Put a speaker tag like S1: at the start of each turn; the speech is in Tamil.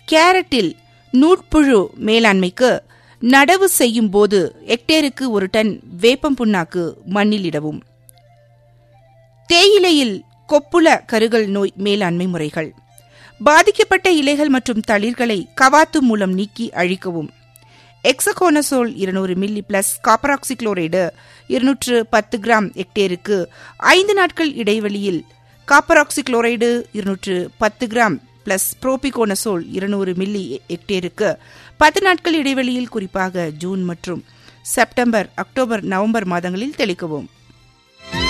S1: கேரட்டில் நூட்புழு மேலாண்மைக்கு நடவு செய்யும் போது ஹெக்டேருக்கு ஒரு டன் வேப்பம் புண்ணாக்கு மண்ணில் இடவும் தேயிலையில் கொப்புள கருகல் நோய் மேலாண்மை முறைகள் பாதிக்கப்பட்ட இலைகள் மற்றும் தளிர்களை கவாத்து மூலம் நீக்கி அழிக்கவும் எக்ஸகோனசோல் இருநூறு மில்லி பிளஸ் காப்பராக்சிக்ளோரைடு இருநூற்று பத்து கிராம் ஹெக்டேருக்கு ஐந்து நாட்கள் இடைவெளியில் காப்பராக்சிக்ளோரைடு இருநூற்று பத்து கிராம் பிளஸ் புரோபிகோனசோல் இருநூறு மில்லி ஹெக்டேருக்கு பத்து நாட்கள் இடைவெளியில் குறிப்பாக ஜூன் மற்றும் செப்டம்பர் அக்டோபர் நவம்பர் மாதங்களில் தெளிக்கவும்